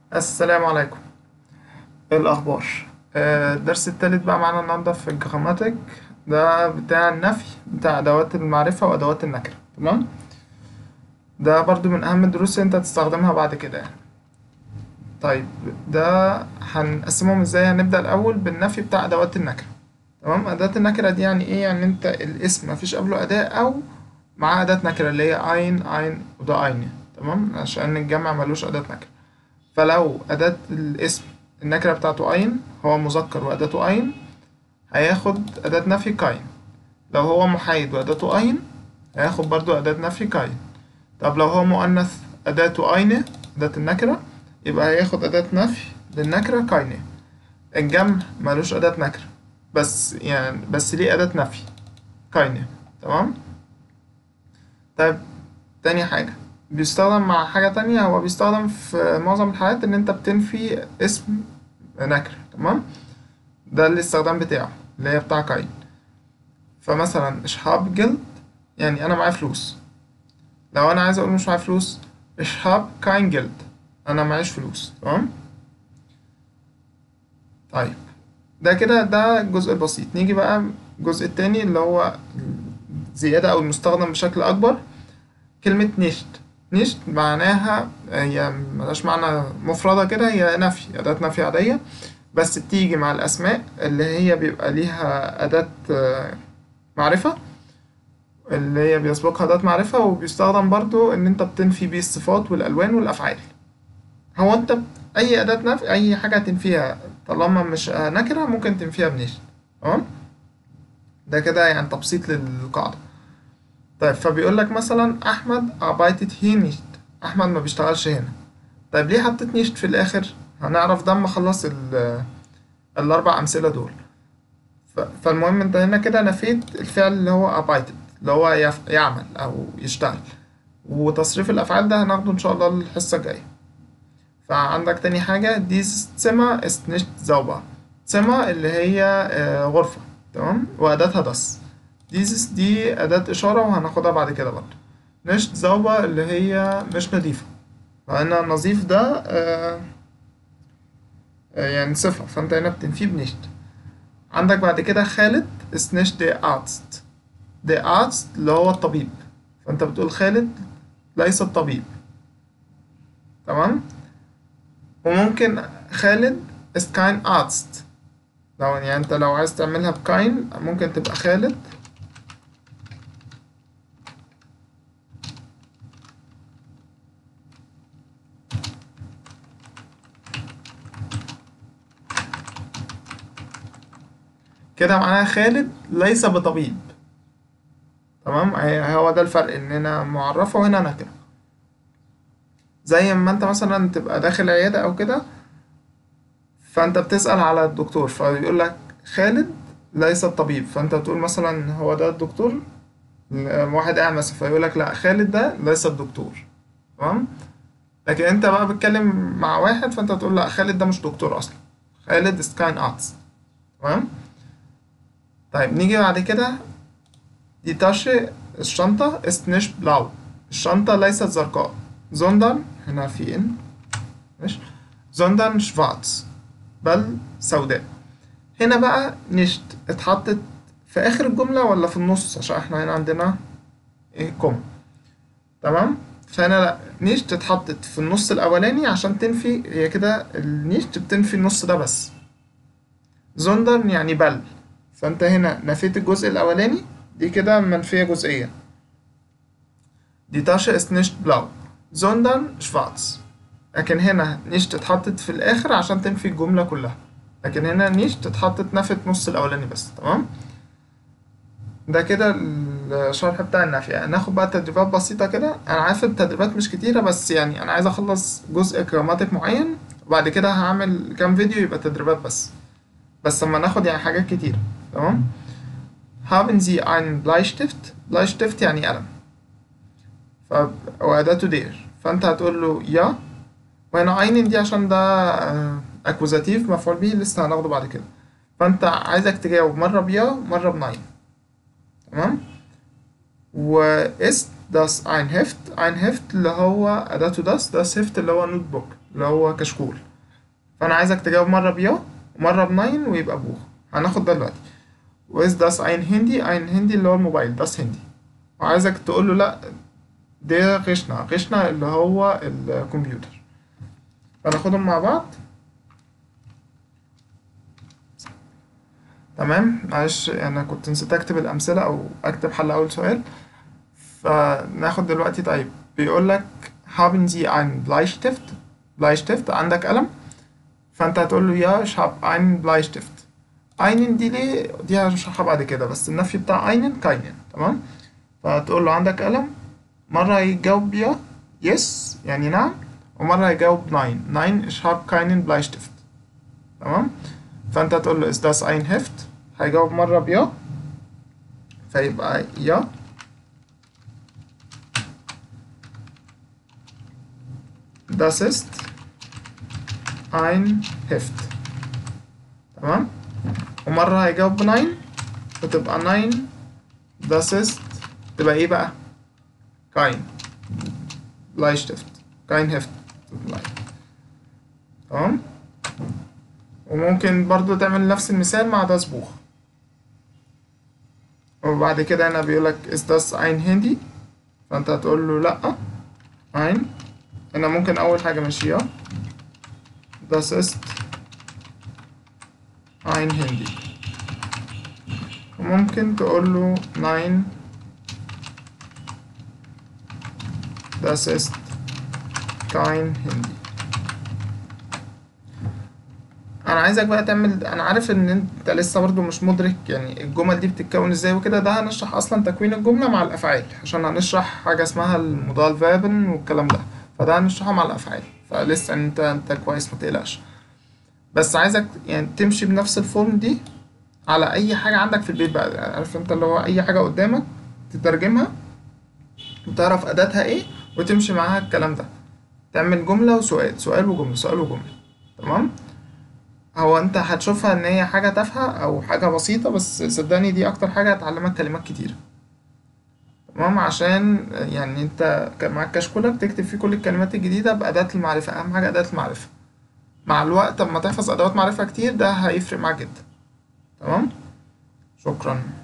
السلام عليكم ايه الاخبار آه، الدرس التالت بقى معانا النهارده في الجراماتيك ده بتاع النفي بتاع ادوات المعرفه وادوات النكره تمام ده برضو من اهم الدروس اللي انت هتستخدمها بعد كده يعني طيب ده هنقسمهم ازاي هنبدا الاول بالنفي بتاع ادوات النكره تمام اداه النكره دي يعني ايه يعني انت الاسم مفيش قبله اداه او معاه اداه نكره اللي هي اين اين وده اين تمام عشان الجمع ملوش اداه نكره فلو أداة الاسم النكرة بتاعته أين هو مذكر وأداته أين هياخد أداة نفي كاين لو هو محايد وأداته أين هياخد برضو أداة نفي كاين طب لو هو مؤنث أداته أين أداة النكرة يبقى هياخد أداة نفي للنكرة كاينة الجمع ملوش أداة نكرة بس يعني بس ليه أداة نفي كاينة تمام طيب تاني حاجة بيستخدم مع حاجة تانية هو بيستخدم في معظم الحالات إن أنت بتنفي اسم نكرة تمام ده الاستخدام بتاعه اللي هي بتاع كاين فمثلا اشحاب جلد يعني أنا معايا فلوس لو أنا عايز أقول مش معايا فلوس اشحاب كاين جلد أنا معيش فلوس تمام طيب ده كده ده الجزء البسيط نيجي بقى الجزء التاني اللي هو زيادة أو المستخدم بشكل أكبر كلمة نيشت نيشت معناها هي ملهاش معنى مفردة كده هي نفي أداة نفي عادية بس بتيجي مع الأسماء اللي هي بيبقى ليها أداة آه، معرفة اللي هي بيسبقها أداة معرفة وبيستخدم برضو إن أنت بتنفي بيه الصفات والألوان والأفعال هو أنت أي أداة نفي أي حاجة تنفيها طالما مش نكرة ممكن تنفيها بنيشت تمام ده كده يعني تبسيط للقاعدة طيب فبيقول لك مثلا احمد arbeitet hier nicht احمد ما بيشتغلش هنا طيب ليه حطيت نيشت في الاخر هنعرف ده اما اخلص ال- الاربع امثله دول ف- فالمهم انت هنا كده نفيت الفعل اللي هو arbeitet اللي هو يف- يعمل او يشتغل وتصريف الافعال ده هناخده ان شاء الله الحصه الجايه فعندك تاني حاجه dieses Zimmer ist nicht sauber Zimmer اللي هي آه، غرفه تمام واداتها das dieses دي أداة إشارة وهناخدها بعد كده برضه nicht sauber اللي هي مش نظيفة فهنا نظيف ده آه آه يعني صفة فأنت هنا بتنفيه بنشت عندك بعد كده خالد ist nicht der Arzt der Arzt اللي هو الطبيب فأنت بتقول خالد ليس الطبيب تمام وممكن خالد ist kein Arzt لو يعني انت لو عايز تعملها بكاين ممكن تبقى خالد كده معناها خالد ليس بطبيب تمام هي- هو ده الفرق ان هنا معرفة وهنا نكرة زي ما انت مثلا تبقى داخل عيادة او كده فانت بتسأل على الدكتور فيقول لك خالد ليس الطبيب فانت بتقول مثلا هو ده الدكتور واحد قاعد مثلا فيقول لك لا خالد ده ليس الدكتور تمام لكن انت بقى بتتكلم مع واحد فانت بتقول لا خالد ده مش دكتور اصلا خالد is kein Arzt تمام طيب نيجي بعد كده دي تاشي الشنطة ist nicht blau الشنطة ليست زرقاء sondern هنا في ان ماشي sondern schwarz بل سوداء هنا بقى نشت اتحطت في آخر الجملة ولا في النص عشان احنا هنا عندنا ايه كوم تمام فهنا لا نيشت اتحطت في النص الأولاني عشان تنفي هي كده النيشت بتنفي النص ده بس زوندر يعني بل فانت هنا نفيت الجزء الأولاني دي كده منفية جزئيا دي تاشا ist nicht blau sondern schwarz لكن هنا نيشت اتحطت في الآخر عشان تنفي الجملة كلها لكن هنا نيشت اتحطت نفت نص الأولاني بس تمام ده كده الشرح بتاع النفي يعني ناخد بقى تدريبات بسيطة كده أنا عارف التدريبات مش كتيرة بس يعني أنا عايز أخلص جزء جراماتيك معين وبعد كده هعمل كام فيديو يبقى تدريبات بس بس لما ناخد يعني حاجات كتيرة تمام haben Sie einen Bleistift Bleistift يعني قلم ف وأداته دير فأنت هتقول له يا وهنا einen دي عشان ده أكوزاتيف مفعول به لسه هناخده بعد كده فأنت عايزك تجاوب مرة بيا ومرة بناين تمام و ist das ein Heft ein Heft اللي هو أداته das das Heft اللي هو نوت بوك اللي هو كشكول فانا عايزك تجاوب مره بيا ومره بناين ويبقى بوخ هناخد ده دلوقتي وإز داس ein هندي ein هندي اللي هو الموبايل داس هندي وعايزك تقول له لا ده غشنا غشنا اللي هو الكمبيوتر فناخدهم مع بعض تمام معلش انا كنت نسيت اكتب الامثله او اكتب حل اول سؤال فناخد دلوقتي طيب بيقول لك haben Sie einen Bleistift Bleistift عندك قلم فانت هتقول له ja ich habe einen Bleistift einen دي ليه دي هشرحها بعد كده بس النفي بتاع einen keinen تمام فهتقول له عندك قلم مرة هيجاوب يا yes يعني نعم ومرة هيجاوب nein nein ich habe keinen Bleistift تمام فانت هتقول له ist das ein Heft هيجاوب مرة بيا فيبقى يا Das ist ein Heft تمام ومرة هيجاوب بناين وتبقى ناين Das ist تبقى ايه بقى kein Bleistift kein Heft تمام وممكن برضو تعمل نفس المثال مع das Buch وبعد كده هنا بيقولك ist das ein Handy فانت هتقول له لأ ein هنا ممكن أول حاجة ماشية das ist ein Handy وممكن تقول له nein das ist kein Handy انا عايزك بقى تعمل انا عارف ان انت لسه برضو مش مدرك يعني الجمل دي بتتكون ازاي وكده ده هنشرح اصلا تكوين الجملة مع الافعال عشان هنشرح حاجة اسمها المودال فيربن والكلام ده فده هنشرحها مع الافعال فلسه انت انت كويس متقلقش بس عايزك يعني تمشي بنفس الفورم دي على اي حاجة عندك في البيت بقى يعني عارف انت اللي هو اي حاجة قدامك تترجمها وتعرف اداتها ايه وتمشي معاها الكلام ده تعمل جملة وسؤال سؤال وجملة سؤال وجملة تمام هو انت هتشوفها ان هي حاجة تافهة او حاجة بسيطة بس صدقني دي اكتر حاجة هتعلمك كلمات كتير تمام عشان يعني انت ك- معاك كشكولك تكتب فيه كل الكلمات الجديدة بأداة المعرفة اهم حاجة أداة المعرفة مع الوقت اما تحفظ ادوات معرفة كتير ده هيفرق معاك جدا تمام شكرا